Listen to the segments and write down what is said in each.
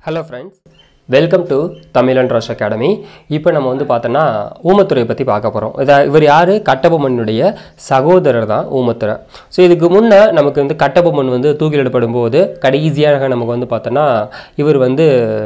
hello friends welcome to Tamil and Rash academy இப்போ நம்ம வந்து பார்த்தோன்னா ஊமத்துறை பற்றி பார்க்க போகிறோம் இதை இவர் யார் கட்டபொம்மனுடைய சகோதரர் தான் ஊமத்துறை ஸோ இதுக்கு முன்னே நமக்கு வந்து கட்டபொம்மன் வந்து தூக்கிலிடப்படும் போது கடைசியாக நமக்கு வந்து பார்த்தோன்னா இவர் வந்து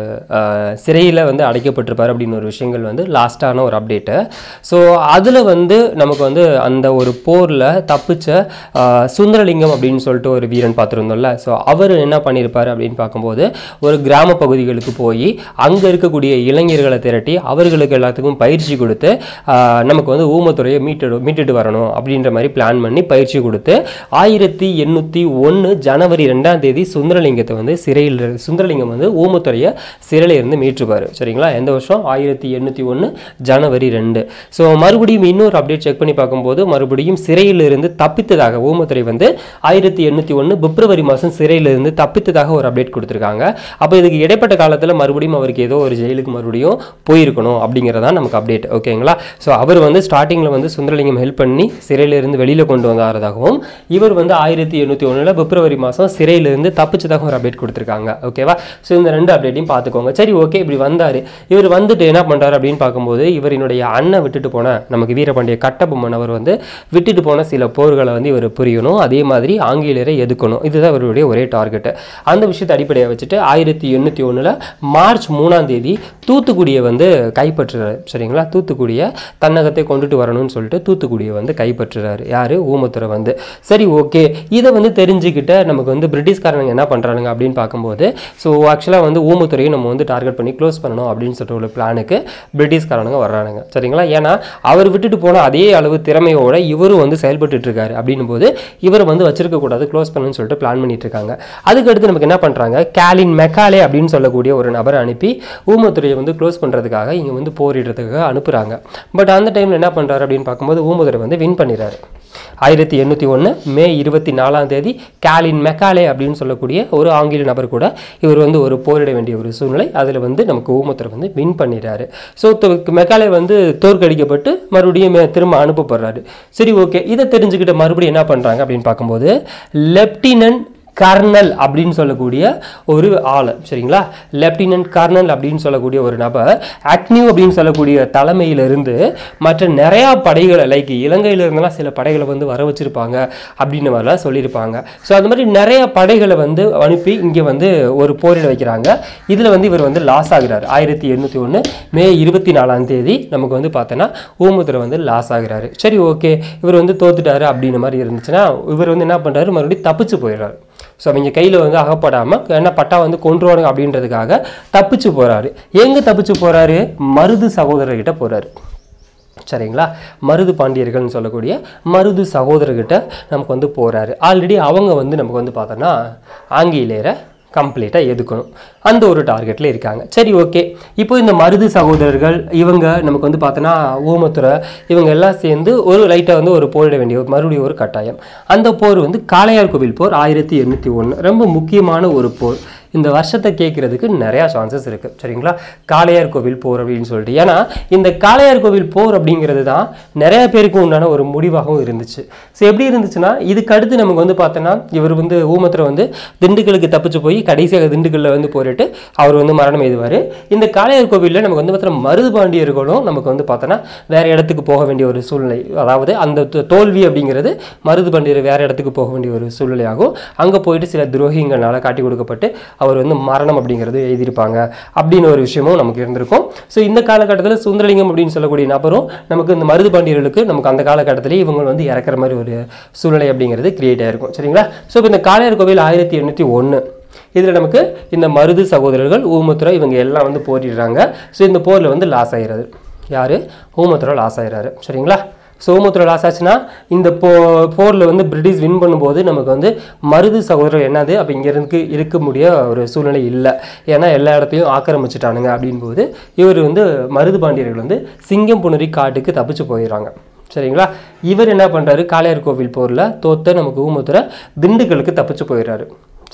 சிறையில் வந்து அடைக்கப்பட்டிருப்பார் அப்படின்னு ஒரு விஷயங்கள் வந்து லாஸ்ட்டான ஒரு அப்டேட்டு ஸோ அதில் வந்து நமக்கு வந்து அந்த ஒரு போரில் தப்பிச்ச ஆஹ், சுந்தரலிங்கம் அப்படின்னு சொல்லிட்டு ஒரு வீரன் பார்த்துருந்தோம்ல ஸோ அவர் என்ன பண்ணியிருப்பார் அப்படின்னு பார்க்கும்போது ஒரு கிராம பகுதிகளுக்கு போய் அங்கே இருக்கக்கூடிய இளைஞர்களை திரட்டி அவர்களுக்கு எல்லாத்துக்கும் பயிற்சி கொடுத்து ஆஹ், நமக்கு வந்து ஊமத்துறையை மீட்டு மீட்டுட்டு வரணும் அப்படின்ற மாதிரி பிளான் பண்ணி பயிற்சி கொடுத்து ஆயிரத்தி எண்ணூற்றி ஒன்று ஜனவரி ரெண்டாம் தேதி சுந்தரலிங்கத்தை வந்து சிறையில் இரு- சுந்தரலிங்கம் வந்து ஊமத்துறையை சிறையில் இருந்து மீட்டுருப்பார் சரிங்களா எந்த வருஷம் ஆயிரத்தி எண்ணூற்றி ஒன்று ஜனவரி ரெண்டு ஸோ மறுபடியும் இன்னொரு அப்டேட் செக் பண்ணி பார்க்கும்போது மறுபடியும் சிறையில் இருந்து தப்பித்ததாக ஊமத்துறை வந்து ஆயிரத்தி எண்ணூற்றி ஒன்று பிப்ரவரி மாதம் சிறையில் இருந்து தப்பித்ததாக ஒரு அப்டேட் கொடுத்துருக்காங்க அப்போ இதுக்கு இடைப்பட்ட காலத்தில் மறுபடியும் அவருக்கு ஏதோ ஒரு ஜெயிலுக்கு மறுபடியும் போயிருக்கணும் அப்படிங்கிறதான் நமக்கு அப்டேட் ஓகேங்களா ஸோ அவர் வந்து ஸ்டார்டிங்கில் வந்து சுந்தரலிங்கம் ஹெல்ப் பண்ணி சிறையில இருந்து வெளியில் கொண்டு வந்தாரதாகவும் இவர் வந்து ஆயிரத்தி எண்ணூற்றி ஒன்றில் பிப்ரவரி மாதம் சிறையிலிருந்து தப்பிச்சதாக ஒரு அப்டேட் கொடுத்துருக்காங்க ஓகேவா ஸோ இந்த ரெண்டு அப்டேட்டையும் பார்த்துக்கோங்க சரி ஓகே இப்படி வந்தார் இவர் வந்துட்டு என்ன பண்ணுறாரு அப்படின்னு பார்க்கும்போது இவரினுடைய அண்ணன் விட்டுட்டு போன நமக்கு வீரபாண்டிய கட்டபொம்மன் அவர் வந்து விட்டுட்டு போன சில போர்களை வந்து இவர் புரியணும் அதே மாதிரி ஆங்கிலேயரை எதுக்கணும் இதுதான் இவருடைய ஒரே டார்கெட்டு அந்த விஷயத்தை அடிப்படையாக வச்சுட்டு ஆயிரத்தி எண்ணூற்றி ஒன்றில் மார்ச் மூணாம் தேதி தூத்துக்குடியை வந்து கைப்பற்றுறாரு சரிங்களா தூத்துக்குடியை தன்னகத்தை கொண்டுட்டு வரணும்னு சொல்லிட்டு தூத்துக்குடியை வந்து கைப்பற்றுறாரு யார் ஊமத்துறை வந்து சரி ஓகே இதை வந்து தெரிஞ்சுக்கிட்ட நமக்கு வந்து பிரிட்டிஷ்காரங்க என்ன பண்ணுறானுங்க அப்படின்னு பார்க்கும்போது ஸோ ஆக்சுவலாக வந்து ஊமத்துறையை நம்ம வந்து டார்கெட் பண்ணி க்ளோஸ் பண்ணணும் அப்படின்னு சொல்லிட்டு ஒரு பிளானுக்கு பிரிட்டிஷ்காரனுங்க வர்றானுங்க சரிங்களா ஏன்னா அவர் விட்டுட்டு போன அதே அளவு திறமையோட இவரும் வந்து செயல்பட்டுட்டு இருக்காரு அப்படின்னும் போது இவரை வந்து வச்சிருக்க கூடாது க்ளோஸ் பண்ணணும்னு சொல்லிட்டு பிளான் பண்ணிட்டு இருக்காங்க அதுக்கடுத்து நமக்கு என்ன பண்ணுறாங்க கேலின் மெக்காலே அப்படின்னு சொல்லக்கூடிய ஒரு நபரை அனுப்பி ஊமத்துறையை வந்து க்ளோஸ் பண்ணுறதுக்காக இங்கே வந்து போரிடுறதுக்காக அனுப்புகிறாங்க பட் அந்த டைமில் என்ன பண்ணுறாரு அப்படின்னு பார்க்கும்போது ஊமத்துறை வந்து வின் பண்ணிடுறாரு ஆயிரத்தி எண்ணூற்றி ஒன்று மே இருபத்தி நாலாம் தேதி கேலின் மெக்காலே அப்படின்னு சொல்லக்கூடிய ஒரு ஆங்கில நபர் கூட இவர் வந்து ஒரு போரிட வேண்டிய ஒரு சூழ்நிலை அதில் வந்து நமக்கு ஊமத்துறை வந்து வின் பண்ணிடுறாரு ஸோ மெக்காலே வந்து தோற்கடிக்கப்பட்டு மறுபடியும் மே- திரும்ப அனுப்பப்படுறாரு சரி ஓகே இதை தெரிஞ்சுக்கிட்டு மறுபடியும் என்ன பண்ணுறாங்க அப்படின்னு பார்க்கும்போது லெப்டினன்ட் கர்னல் அப்படின்னு சொல்லக்கூடிய ஒரு ஆள் சரிங்களா லெப்டினன்ட் கர்னல் அப்படின்னு சொல்லக்கூடிய ஒரு நபர் அக்னியூ அப்படின்னு சொல்லக்கூடிய தலைமையிலிருந்து மற்ற நிறையா படைகளை லைக் இலங்கையில இருந்தெல்லாம் சில படைகளை வந்து வர வச்சிருப்பாங்க அப்படின்னு மாதிரிலாம் சொல்லியிருப்பாங்க ஸோ அந்த மாதிரி நிறைய படைகளை வந்து அனுப்பி இங்கே வந்து ஒரு போரிட வைக்கிறாங்க இதில் வந்து இவர் வந்து லாஸ் ஆகுறாரு ஆயிரத்தி எண்ணூற்றி ஒன்று மே இருபத்தி நாலாம் தேதி நமக்கு வந்து பார்த்தோன்னா ஊமுத்திரை வந்து லாஸ் ஆகுறாரு சரி ஓகே இவர் வந்து தோத்துட்டாரு அப்படின்ற மாதிரி இருந்துச்சுன்னா இவர் வந்து என்ன பண்ணுறாரு மறுபடியும் தப்பிச்சு போயிடுறாரு ஸோ அவங்க கையில் வந்து அகப்படாமல் என்ன பட்டா வந்து கொன்றுவானுங்க அப்படின்றதுக்காக தப்பிச்சு போகிறாரு எங்கே தப்பிச்சு போகிறாரு மருது சகோதரர்கிட்ட போகிறாரு சரிங்களா மருது பாண்டியர்கள்னு சொல்லக்கூடிய மருது சகோதரர்கிட்ட நமக்கு வந்து போகிறாரு ஆல்ரெடி அவங்க வந்து நமக்கு வந்து பார்த்தோன்னா ஆங்கிலேயரை கம்ப்ளீட்டாக எதுக்கணும் அந்த ஒரு டார்கெட்டில் இருக்காங்க சரி ஓகே இப்போ இந்த மருது சகோதரர்கள் இவங்க நமக்கு வந்து பார்த்தோன்னா ஊமத்துறை இவங்க எல்லாம் சேர்ந்து ஒரு லைட்டாக வந்து ஒரு போரிட வேண்டிய ஒரு மறுபடியும் ஒரு கட்டாயம் அந்த போர் வந்து காளையார் கோவில் போர் ஆயிரத்தி எண்ணூற்றி ஒன்று ரொம்ப முக்கியமான ஒரு போர் இந்த வருஷத்தை கேட்கறதுக்கு நிறையா சான்சஸ் இருக்கு சரிங்களா காளையார் கோவில் போர் அப்படின்னு சொல்லிட்டு ஏன்னா இந்த காளையார் கோவில் போர் அப்படிங்கிறது தான் நிறைய பேருக்கு உண்டான ஒரு முடிவாகவும் இருந்துச்சு ஸோ எப்படி இருந்துச்சுன்னா இதுக்கு அடுத்து நமக்கு வந்து பார்த்தோன்னா இவர் வந்து ஊமத்துறை வந்து திண்டுக்கலுக்கு தப்பிச்சு போய் கடைசியாக திண்டுக்கல்ல வந்து போரிட்டு அவர் வந்து மரணம் எய்துவார் இந்த காளையார் கோவிலில் நமக்கு வந்து பார்த்தோன்னா மருது பாண்டியர்களும் நமக்கு வந்து பார்த்தோன்னா வேற இடத்துக்கு போக வேண்டிய ஒரு சூழ்நிலை அதாவது அந்த தோ- தோல்வி அப்படிங்கிறது மருது பாண்டியர் வேற இடத்துக்கு போக வேண்டிய ஒரு சூழ்நிலையாகும் அங்கே போயிட்டு சில துரோகிங்களால காட்டி கொடுக்கப்பட்டு அவர் வந்து மரணம் அப்படிங்கிறது எழுதியிருப்பாங்க அப்படின்னு ஒரு விஷயமும் நமக்கு இருந்திருக்கும் ஸோ இந்த காலகட்டத்தில் சுந்தரலிங்கம் அப்படின்னு சொல்லக்கூடிய நபரும் நமக்கு இந்த மருது பாண்டியர்களுக்கு நமக்கு அந்த காலகட்டத்திலே இவங்க வந்து இறக்குற மாதிரி ஒரு சூழ்நிலை அப்படிங்கிறது கிரியேட் ஆயிருக்கும் சரிங்களா ஸோ இப்போ இந்த காளையார் கோவில் ஆயிரத்தி எண்ணூற்றி ஒன்று இதில் நமக்கு இந்த மருது சகோதரர்கள் ஊமத்துறை இவங்க எல்லாம் வந்து போரிடுறாங்க ஸோ இந்த போரில் வந்து லாஸ் ஆகிறது யார் ஊமத்துறை லாஸ் ஆயிடுறாரு சரிங்களா சோமுத்திர லாஸ் ஆச்சுன்னா இந்த போ போரில் வந்து பிரிட்டிஷ் வின் பண்ணும்போது நமக்கு வந்து மருது சகோதரர் என்னது அப்போ இங்கே இருக்கு இருக்க முடிய ஒரு சூழ்நிலை இல்லை ஏன்னா எல்லா இடத்தையும் ஆக்கிரமிச்சிட்டானுங்க அப்படின்போது இவர் வந்து மருது பாண்டியர்கள் வந்து சிங்கம் புணரி காட்டுக்கு தப்பிச்சு போயிடுறாங்க சரிங்களா இவர் என்ன பண்ணுறாரு காளையார் கோவில் போரில் தோத்த நமக்கு ஊமத்துறை திண்டுக்கலுக்கு தப்பிச்சு போயிடுறாரு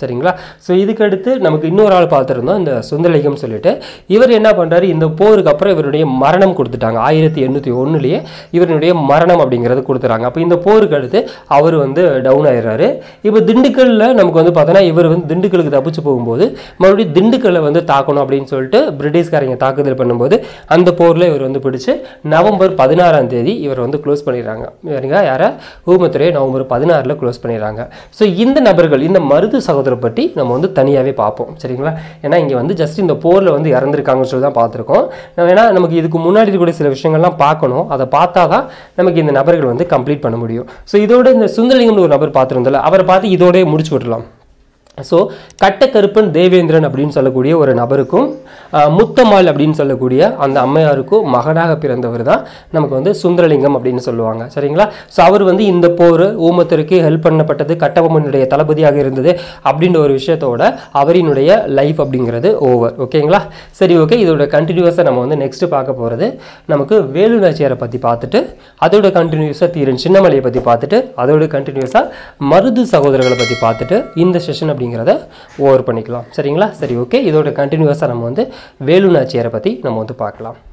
சரிங்களா ஸோ இதுக்கு அடுத்து நமக்கு இன்னொரு ஆள் பார்த்துருந்தோம் இந்த சுந்தரலிங்கம் சொல்லிட்டு இவர் என்ன பண்ணுறாரு இந்த போருக்கு அப்புறம் இவருடைய மரணம் கொடுத்துட்டாங்க ஆயிரத்தி எண்ணூற்றி ஒன்றுலேயே இவருடைய மரணம் அப்படிங்கிறது கொடுத்துறாங்க அப்போ இந்த போருக்கு அடுத்து அவர் வந்து டவுன் ஆயிடுறாரு இப்போ திண்டுக்கல்ல நமக்கு வந்து பார்த்தோன்னா இவர் வந்து திண்டுக்கலுக்கு தப்பிச்சு போகும்போது மறுபடியும் திண்டுக்கல்லை வந்து தாக்கணும் அப்படின்னு சொல்லிட்டு பிரிட்டிஷ்காரங்க தாக்குதல் பண்ணும்போது அந்த போரில் இவர் வந்து பிடிச்சு நவம்பர் பதினாறாம் தேதி இவர் வந்து க்ளோஸ் பண்ணிடுறாங்க சரிங்க யாரை ஊமத்துறையை நவம்பர் பதினாறில் க்ளோஸ் பண்ணிடுறாங்க ஸோ இந்த நபர்கள் இந்த மருது சகோதரர் பற்றி நம்ம வந்து தனியாகவே பார்ப்போம் சரிங்களா ஏன்னா இங்கே வந்து ஜஸ்ட் இந்த போரில் வந்து இறந்துருக்காங்கன்னு சொல்லி தான் பார்த்துருக்கோம் நம்ம ஏன்னா நமக்கு இதுக்கு முன்னாடி இருக்கக்கூடிய சில விஷயங்கள்லாம் பார்க்கணும் அதை பார்த்தா தான் நமக்கு இந்த நபர்கள் வந்து கம்ப்ளீட் பண்ண முடியும் ஸோ இதோட இந்த சுந்தரலிங்கம்னு ஒரு நபர் பார்த்துருந்தோம்ல அவரை பார்த்து இதோடய முடிச்சு விடலாம் ஸோ கட்டக்கருப்பன் தேவேந்திரன் அப்படின்னு சொல்லக்கூடிய ஒரு நபருக்கும் ஆஹ், முத்தம்மாள் அப்படின்னு சொல்லக்கூடிய அந்த அம்மையாருக்கும் மகனாக பிறந்தவர் தான் நமக்கு வந்து சுந்தரலிங்கம் அப்படின்னு சொல்லுவாங்க சரிங்களா ஸோ அவர் வந்து இந்த போர் ஊமத்தருக்கு ஹெல்ப் பண்ணப்பட்டது கட்டபொம்மனுடைய தளபதியாக இருந்தது அப்படின்ற ஒரு விஷயத்தோட அவரினுடைய லைஃப் அப்படிங்கிறது ஓவர் ஓகேங்களா சரி ஓகே இதோட கண்டினியூஸாக நம்ம வந்து நெக்ஸ்ட் பார்க்க போகிறது நமக்கு வேலு நாச்சியாரை பற்றி பார்த்துட்டு அதோட கண்டினியூஸாக தீரன் சின்னமலையை பற்றி பார்த்துட்டு அதோட கண்டினியூஸாக மருது சகோதரர்களை பற்றி பார்த்துட்டு இந்த செஷன் அப்படிங்கிறத ஓவர் பண்ணிக்கலாம் சரிங்களா சரி ஓகே இதோட கண்டினியூஸாக நம்ம வந்து வேலு நாச்சியாரை பற்றி நம்ம வந்து பார்க்கலாம்